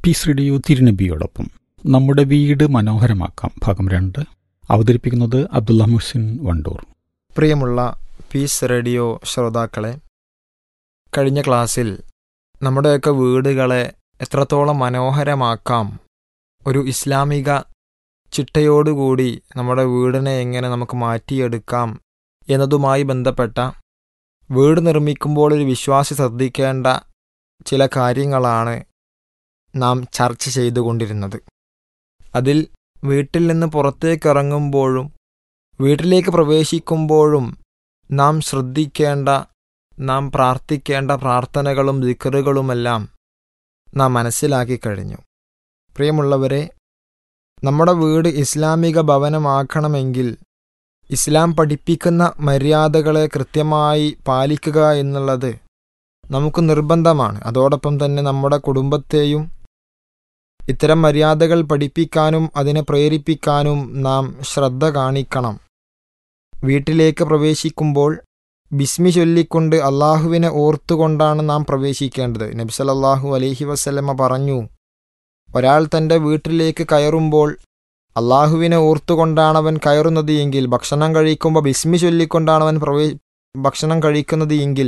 piece radio തിരുനബിയോടൊപ്പം നമ്മുടെ വീട് മനോഹരമാക്കാം ഭാഗം രണ്ട് അവതരിപ്പിക്കുന്നത് അബ്ദുള്ള മുഹ്സിൻ വണ്ടൂർ പ്രിയമുള്ള പീസ് റേഡിയോ ശ്രോതാക്കളെ കഴിഞ്ഞ ക്ലാസ്സിൽ നമ്മുടെയൊക്കെ വീടുകളെ എത്രത്തോളം മനോഹരമാക്കാം ഒരു ഇസ്ലാമിക ചിട്ടയോടുകൂടി നമ്മുടെ വീടിനെ എങ്ങനെ നമുക്ക് മാറ്റിയെടുക്കാം എന്നതുമായി ബന്ധപ്പെട്ട വീട് നിർമ്മിക്കുമ്പോൾ ഒരു വിശ്വാസി ശ്രദ്ധിക്കേണ്ട ചില കാര്യങ്ങളാണ് നാം ചർച്ച ചെയ്തുകൊണ്ടിരുന്നത് അതിൽ വീട്ടിൽ നിന്ന് പുറത്തേക്ക് ഇറങ്ങുമ്പോഴും വീട്ടിലേക്ക് പ്രവേശിക്കുമ്പോഴും നാം ശ്രദ്ധിക്കേണ്ട നാം പ്രാർത്ഥിക്കേണ്ട പ്രാർത്ഥനകളും ദിക്കറുകളുമെല്ലാം നാം മനസ്സിലാക്കി കഴിഞ്ഞു പ്രിയമുള്ളവരെ നമ്മുടെ വീട് ഇസ്ലാമിക ഭവനമാക്കണമെങ്കിൽ ഇസ്ലാം പഠിപ്പിക്കുന്ന മര്യാദകളെ കൃത്യമായി പാലിക്കുക എന്നുള്ളത് നമുക്ക് നിർബന്ധമാണ് അതോടൊപ്പം തന്നെ നമ്മുടെ കുടുംബത്തെയും ഇത്തരം മര്യാദകൾ പഠിപ്പിക്കാനും അതിനെ പ്രേരിപ്പിക്കാനും നാം ശ്രദ്ധ കാണിക്കണം വീട്ടിലേക്ക് പ്രവേശിക്കുമ്പോൾ ബിസ്മി ചൊല്ലിക്കൊണ്ട് അള്ളാഹുവിനെ ഓർത്തുകൊണ്ടാണ് നാം പ്രവേശിക്കേണ്ടത് നബി സല്ലല്ലാഹു അലൈഹി വസല്ലമ പറഞ്ഞു ഒരാൾ തൻ്റെ വീട്ടിലേക്ക് കയറുമ്പോൾ അള്ളാഹുവിനെ ഓർത്തുകൊണ്ടാണ് അവൻ കയറുന്നത് എങ്കിൽ ഭക്ഷണം കഴിക്കുമ്പോൾ ബിസ്മി ചൊല്ലിക്കൊണ്ടാണ് അവൻ പ്രവേ ഭക്ഷണം കഴിക്കുന്നത് എങ്കിൽ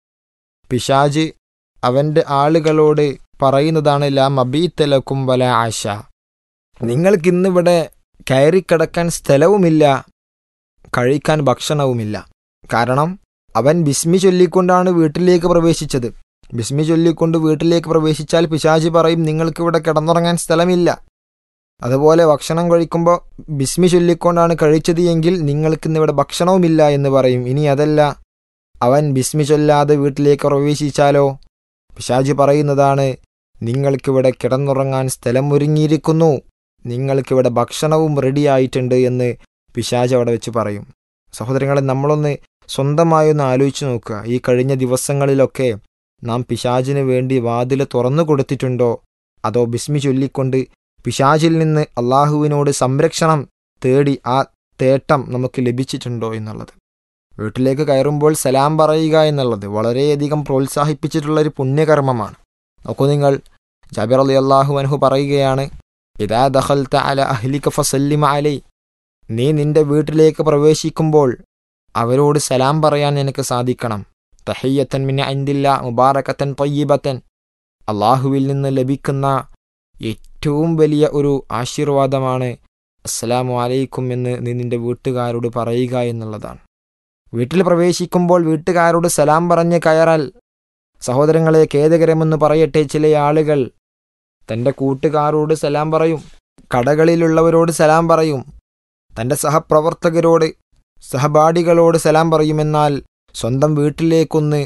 പിശാജ് അവൻ്റെ ആളുകളോട് പറയുന്നതാണ് ലാ മബീത്തലക്കും വല ആശ നിങ്ങൾക്കിന്നിവിടെ കയറിക്കിടക്കാൻ സ്ഥലവുമില്ല കഴിക്കാൻ ഭക്ഷണവുമില്ല കാരണം അവൻ ബിസ്മി ചൊല്ലിക്കൊണ്ടാണ് വീട്ടിലേക്ക് പ്രവേശിച്ചത് ബിസ്മി ചൊല്ലിക്കൊണ്ട് വീട്ടിലേക്ക് പ്രവേശിച്ചാൽ പിശാജി പറയും നിങ്ങൾക്കിവിടെ കിടന്നുറങ്ങാൻ സ്ഥലമില്ല അതുപോലെ ഭക്ഷണം കഴിക്കുമ്പോൾ ബിസ്മി ചൊല്ലിക്കൊണ്ടാണ് കഴിച്ചത് എങ്കിൽ നിങ്ങൾക്കിന്നിവിടെ ഭക്ഷണവുമില്ല എന്ന് പറയും ഇനി അതല്ല അവൻ ബിസ്മി ചൊല്ലാതെ വീട്ടിലേക്ക് പ്രവേശിച്ചാലോ പിശാജി പറയുന്നതാണ് നിങ്ങൾക്കിവിടെ കിടന്നുറങ്ങാൻ സ്ഥലം ഒരുങ്ങിയിരിക്കുന്നു നിങ്ങൾക്കിവിടെ ഭക്ഷണവും റെഡിയായിട്ടുണ്ട് എന്ന് പിശാജ് അവിടെ വെച്ച് പറയും സഹോദരങ്ങളെ നമ്മളൊന്ന് സ്വന്തമായി ഒന്ന് ആലോചിച്ച് നോക്കുക ഈ കഴിഞ്ഞ ദിവസങ്ങളിലൊക്കെ നാം പിശാജിന് വേണ്ടി വാതിൽ തുറന്നു കൊടുത്തിട്ടുണ്ടോ അതോ ബിസ്മി ചൊല്ലിക്കൊണ്ട് പിശാജിൽ നിന്ന് അള്ളാഹുവിനോട് സംരക്ഷണം തേടി ആ തേട്ടം നമുക്ക് ലഭിച്ചിട്ടുണ്ടോ എന്നുള്ളത് വീട്ടിലേക്ക് കയറുമ്പോൾ സലാം പറയുക എന്നുള്ളത് വളരെയധികം പ്രോത്സാഹിപ്പിച്ചിട്ടുള്ള ഒരു പുണ്യകർമ്മമാണ് നോക്കൂ നിങ്ങൾ ജാബിർ അലി അള്ളാഹു അൻഹു പറയുകയാണ് ഇതാ ദഖൽത്ത അല അഹ്ലിക ഫസല്ലിമ അലൈ നീ നിന്റെ വീട്ടിലേക്ക് പ്രവേശിക്കുമ്പോൾ അവരോട് സലാം പറയാൻ നിനക്ക് സാധിക്കണം തഹയ്യത്തൻ മിന അൻദില്ല മുബാറക്കത്തൻ തയ്യിബത്തൻ അള്ളാഹുവിൽ നിന്ന് ലഭിക്കുന്ന ഏറ്റവും വലിയ ഒരു ആശീർവാദമാണ് അസ്സലാമു അലൈക്കും എന്ന് നീ നിന്റെ വീട്ടുകാരോട് പറയുക എന്നുള്ളതാണ് വീട്ടിൽ പ്രവേശിക്കുമ്പോൾ വീട്ടുകാരോട് സലാം പറഞ്ഞ് കയറാൽ സഹോദരങ്ങളെ ഖേദകരമെന്ന് പറയട്ടെ ചില ആളുകൾ തൻ്റെ കൂട്ടുകാരോട് സലാം പറയും കടകളിലുള്ളവരോട് സലാം പറയും തൻ്റെ സഹപ്രവർത്തകരോട് സഹപാഠികളോട് സലാം പറയുമെന്നാൽ സ്വന്തം വീട്ടിലേക്കൊന്ന്